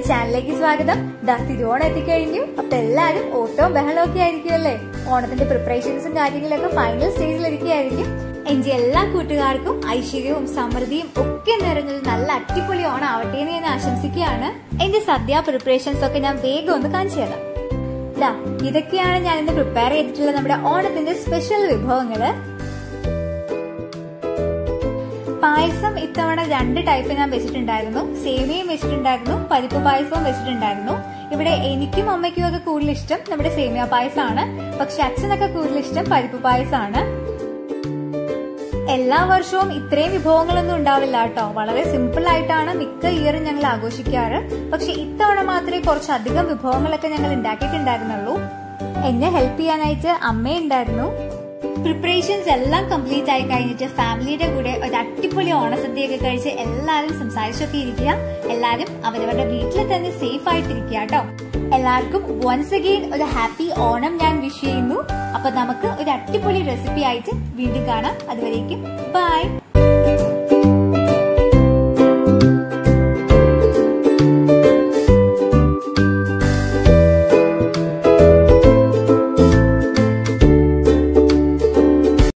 ചാനലിലേക്ക് സ്വാഗതം ദാ തിരുവോണം എത്തിക്കഴിഞ്ഞു അപ്പൊ എല്ലാരും ഓട്ടവും ബഹളവും ഒക്കെ ആയിരിക്കുമല്ലേ ഓണത്തിന്റെ പ്രിപ്പറേഷൻസും കാര്യങ്ങളൊക്കെ ഫൈനൽ സ്റ്റേജിലിരിക്കുകയായിരിക്കും എന്റെ എല്ലാ കൂട്ടുകാർക്കും ഐശ്വര്യവും സമൃദ്ധിയും ഒക്കെ നിറഞ്ഞൊരു നല്ല അടിപൊളി ഓണം ആവട്ടെ എന്ന് ഞാൻ ആശംസിക്കുകയാണ് എന്റെ സദ്യ പ്രിപ്പറേഷൻസ് ഒക്കെ ഞാൻ വേഗം ഒന്ന് കാണിച്ചു തരാം ദാ ഇതൊക്കെയാണ് ഞാൻ ഇന്ന് പ്രിപ്പയർ ചെയ്തിട്ടുള്ള നമ്മുടെ ഓണത്തിന്റെ സ്പെഷ്യൽ വിഭവങ്ങള് പായസം ഇത്തവണ രണ്ട് ടൈപ്പ് ഞാൻ വെച്ചിട്ടുണ്ടായിരുന്നു സേമിയയും വെച്ചിട്ടുണ്ടായിരുന്നു പരിപ്പ് പായസവും വെച്ചിട്ടുണ്ടായിരുന്നു ഇവിടെ എനിക്കും അമ്മയ്ക്കും ഒക്കെ കൂടുതൽ ഇഷ്ടം നമ്മുടെ സേമിയ പായസമാണ് പക്ഷെ അച്ഛനൊക്കെ കൂടുതൽ ഇഷ്ടം പരിപ്പ് പായസമാണ് എല്ലാ വർഷവും ഇത്രയും വിഭവങ്ങളൊന്നും ഉണ്ടാവില്ല കേട്ടോ വളരെ സിമ്പിൾ ആയിട്ടാണ് മിക്ക ഇയറും ഞങ്ങൾ ആഘോഷിക്കാറ് പക്ഷെ ഇത്തവണ മാത്രമേ കുറച്ചധികം വിഭവങ്ങളൊക്കെ ഞങ്ങൾ ഉണ്ടാക്കിയിട്ടുണ്ടായിരുന്നുള്ളൂ എന്നെ ഹെൽപ്പ് ചെയ്യാനായിട്ട് അമ്മയുണ്ടായിരുന്നു പ്രിപ്പറേഷൻസ് എല്ലാം കംപ്ലീറ്റ് ആയി കഴിഞ്ഞിട്ട് ഫാമിലിയുടെ കൂടെ ഒരു അടിപൊളി ഓണസദ്യയൊക്കെ കഴിച്ച് എല്ലാവരും സംസാരിച്ചൊക്കെ ഇരിക്കുക എല്ലാവരും അവരവരുടെ വീട്ടിൽ തന്നെ സേഫ് ആയിട്ടിരിക്കുക കേട്ടോ എല്ലാവർക്കും വൺസ് അഗെയിൻ ഒരു ഹാപ്പി ഓണം ഞാൻ വിഷ് ചെയ്യുന്നു അപ്പൊ നമുക്ക് ഒരു അടിപൊളി റെസിപ്പി ആയിട്ട് വീണ്ടും കാണാം അതുവരേക്കും ബൈ